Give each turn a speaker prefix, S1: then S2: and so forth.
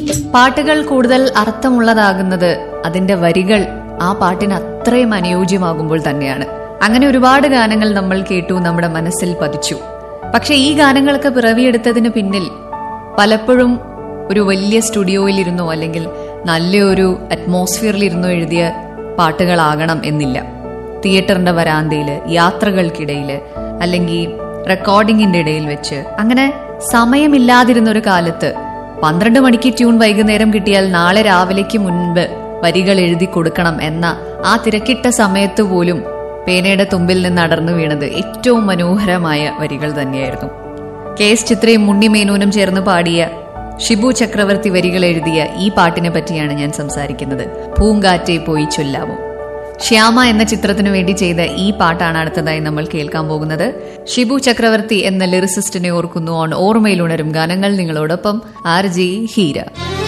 S1: പാട്ടുകൾ കൂടുതൽ അർത്ഥമുള്ളതാകുന്നത് അതിന്റെ വരികൾ ആ പാട്ടിന് അത്രയും അനുയോജ്യമാകുമ്പോൾ തന്നെയാണ് അങ്ങനെ ഒരുപാട് ഗാനങ്ങൾ നമ്മൾ കേട്ടു നമ്മുടെ മനസ്സിൽ പതിച്ചു പക്ഷെ ഈ ഗാനങ്ങളൊക്കെ പിറവിയെടുത്തതിന് പിന്നിൽ പലപ്പോഴും ഒരു വലിയ സ്റ്റുഡിയോയിലിരുന്നോ അല്ലെങ്കിൽ നല്ലൊരു അറ്റ്മോസ്ഫിയറിലിരുന്നോ എഴുതിയ പാട്ടുകളാകണം എന്നില്ല തിയേറ്ററിന്റെ വരാന്തയില് യാത്രകൾക്കിടയിൽ അല്ലെങ്കിൽ റെക്കോർഡിങ്ങിന്റെ ഇടയിൽ വെച്ച് അങ്ങനെ സമയമില്ലാതിരുന്ന ഒരു കാലത്ത് പന്ത്രണ്ട് മണിക്ക് ട്യൂൺ വൈകുന്നേരം കിട്ടിയാൽ നാളെ രാവിലേക്ക് മുൻപ് വരികൾ എഴുതി കൊടുക്കണം എന്ന ആ തിരക്കിട്ട സമയത്ത് പോലും പേനയുടെ തുമ്പിൽ നിന്ന് അടർന്നു വീണത് ഏറ്റവും മനോഹരമായ വരികൾ തന്നെയായിരുന്നു കെ എസ് ചിത്രയും മുണ്ണിമേനോനും ചേർന്ന് പാടിയ ഷിബു ചക്രവർത്തി വരികൾ എഴുതിയ ഈ പാട്ടിനെ പറ്റിയാണ് ഞാൻ സംസാരിക്കുന്നത് പൂങ്കാറ്റെ പോയി ചൊല്ലാമോ ശ്യാമ എന്ന ചിത്രത്തിനു വേണ്ടി ചെയ്ത ഈ പാട്ടാണ് അടുത്തതായി നമ്മൾ കേൾക്കാൻ പോകുന്നത് ഷിബു ചക്രവർത്തി എന്ന ലിറിസിസ്റ്റിനെ ഓർക്കുന്നു ഓൺ ഓർമ്മയിലുണരും ഗാനങ്ങൾ നിങ്ങളോടൊപ്പം ആർ ജി ഹീര